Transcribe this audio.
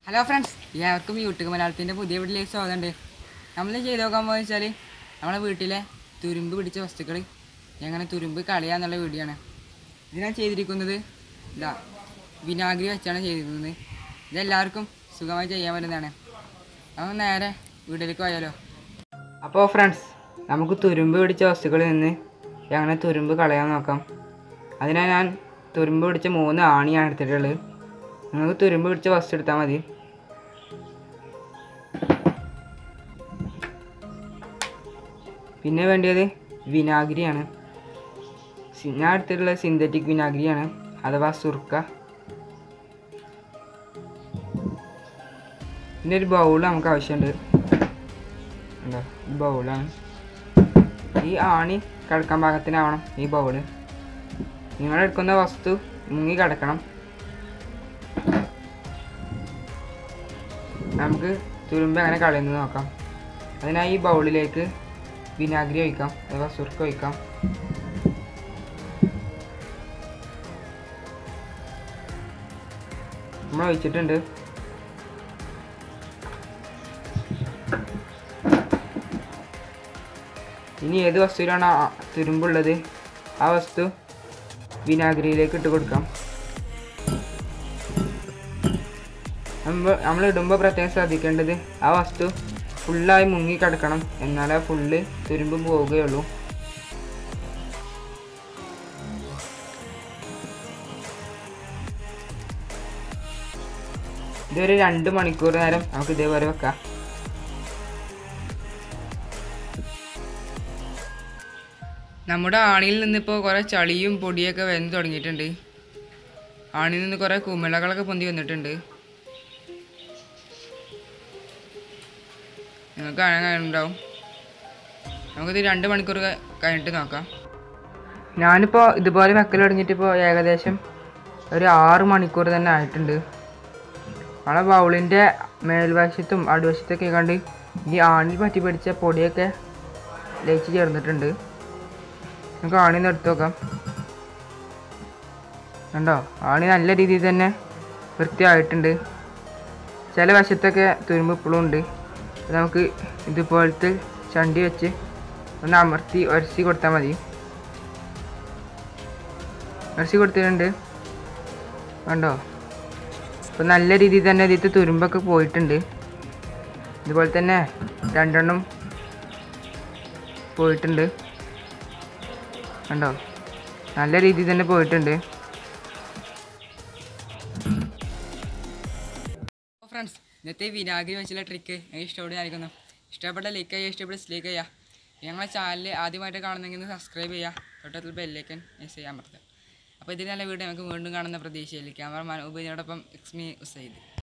hello friends എല്ലാവർക്കും YouTube മലയാളത്തിൻ്റെ പുതിയ വീട്ടിലേക്ക് സ്വാഗതമുണ്ട് നമ്മൾ ചെയ്ത് നോക്കാൻ പോകുക വെച്ചാൽ നമ്മളെ വീട്ടിലെ തുരുമ്പ് പിടിച്ച വസ്തുക്കൾ എങ്ങനെ തുരുമ്പ് കളയാന്നുള്ള വീഡിയോ ആണ് ഇത് ഞാൻ ചെയ്തിരിക്കുന്നത് ഇതാ വിനാഗിരി വെച്ചാണ് ചെയ്തിരിക്കുന്നത് ഇതെല്ലാവർക്കും സുഖമായി ചെയ്യാൻ പറ്റുന്നതാണ് നമുക്ക് നേരെ വീട്ടിലേക്ക് പോയാലോ അപ്പോൾ ഫ്രണ്ട്സ് നമുക്ക് തുരുമ്പ് പിടിച്ച വസ്തുക്കളിൽ നിന്ന് എങ്ങനെ തുരുമ്പ് കളയാൻ നോക്കാം അതിനായി ഞാൻ തുരുമ്പ് പിടിച്ച മൂന്ന് ആണിയാണ് എടുത്തിട്ടുള്ളത് നിങ്ങൾക്ക് തുരുമ്പ് പിടിച്ച വസ്തു എടുത്താൽ മതി പിന്നെ വേണ്ടിയത് വിനാഗിരിയാണ് സി- ഞാൻ എടുത്തിട്ടുള്ളത് സിന്തറ്റിക് വിനാഗിരിയാണ് അഥവാ സുർക്ക പിന്നെ ഒരു ബൗൾ നമുക്ക് ആവശ്യമുണ്ട് ഉണ്ടോ ഈ ബൗളാണ് ഈ ആണി കിടക്കാൻ പാകത്തിനാവണം ഈ ബൗള് നിങ്ങൾ എടുക്കുന്ന വസ്തു മുങ്ങി കിടക്കണം നമുക്ക് തുരുമ്പ് എങ്ങനെ കളയുന്നത് നോക്കാം അതിനായി ഈ ബൗളിലേക്ക് വിനാഗിരി ഒഴിക്കാം അഥവാ സുർക്ക ഒഴിക്കാം നമ്മൾ ഒഴിച്ചിട്ടുണ്ട് ഇനി ഏത് വസ്തുവിലാണ് ആ തുരുമ്പുള്ളത് ആ വസ്തു വിനാഗിരിയിലേക്ക് ഇട്ട് കൊടുക്കാം നമ്മൾ നമ്മൾ ഇടുമ്പോൾ പ്രത്യേകം ശ്രദ്ധിക്കേണ്ടത് ആ വസ്തു ഫുള്ളായി മുങ്ങി കിടക്കണം എന്നാലേ ഫുള്ള് തുരുമ്പ് പോവുകയുള്ളൂ ഇതൊരു രണ്ട് മണിക്കൂർ നേരം നമുക്ക് ഇതേപോലെ വെക്കാം നമ്മുടെ ആണിയിൽ നിന്നിപ്പോൾ കുറേ ചളിയും പൊടിയൊക്കെ വന്ന് തുടങ്ങിയിട്ടുണ്ട് ആണിയിൽ നിന്ന് കുറേ കുമിളകളൊക്കെ പൊന്തി വന്നിട്ടുണ്ട് നിങ്ങൾക്ക് കാണാൻ ഉണ്ടാവും നമുക്കിത് രണ്ട് മണിക്കൂർ ക- കഴിഞ്ഞിട്ട് നോക്കാം ഞാനിപ്പോൾ ഇതുപോലെ വെക്കൽ തുടങ്ങിയിട്ട് ഇപ്പോൾ ഏകദേശം ഒരു ആറ് മണിക്കൂർ തന്നെ ആയിട്ടുണ്ട് നമ്മളെ ബൗളിൻ്റെ മേൽവശത്തും അടിവശത്തൊക്കെ കണ്ട് ഈ ആണിൽ പറ്റി പിടിച്ച പൊടിയൊക്കെ ലയിച്ച് ചേർന്നിട്ടുണ്ട് നമുക്ക് ആണിൽ നിന്ന് എടുത്ത് നോക്കാം കണ്ടോ ആണി നല്ല രീതിയിൽ തന്നെ വൃത്തിയായിട്ടുണ്ട് ചില വശത്തൊക്കെ തുരുമ്പ് ഇപ്പോഴും ഉണ്ട് അത് നമുക്ക് ഇതുപോലത്തെ ചണ്ടി വെച്ച് ഒന്ന് അമർത്തി ഉരಸಿ കൊടുത്താൽ മതി ഉരಸಿ കൊടുത്തിട്ടുണ്ട് കണ്ടോ അപ്പോൾ നല്ല രീതിയിൽ തന്നെ ഇതിൽ തുരുമ്പൊക്കെ പോയിട്ടുണ്ട് ഇതുപോലെ തന്നെ രണ്ടെണ്ണം പോയിട്ടുണ്ട് കണ്ടോ നല്ല രീതിയിൽ തന്നെ പോയിട്ടുണ്ട് ഫ്രണ്ട്സ് ഇന്നത്തെ വിനാഗിരി വെച്ചുള്ള ട്രിക്ക് എനിക്ക് ഇഷ്ടപ്പെടുന്നതായിരിക്കുന്നു ഇഷ്ടപ്പെട്ട ലൈക്ക് ചെയ്യുക ഇഷ്ടപ്പെട്ട സ്ലീക്ക് ചെയ്യുക ഞങ്ങളെ ചാനൽ ആദ്യമായിട്ട് കാണുന്നെങ്കിൽ സബ്സ്ക്രൈബ് ചെയ്യുക തൊട്ടത്തിൽ ബെല്ലേക്കൻ മെസ്സേജ് ചെയ്യാൻ പറ്റുക അപ്പോൾ ഇതിൽ നല്ല വീഡിയോ നമുക്ക് വീണ്ടും കാണുന്ന പ്രതീക്ഷയിൽ ക്യാമറമാൻ ഉപയോഗിച്ചോടൊപ്പം എക്സ്മി ഉസൈദ്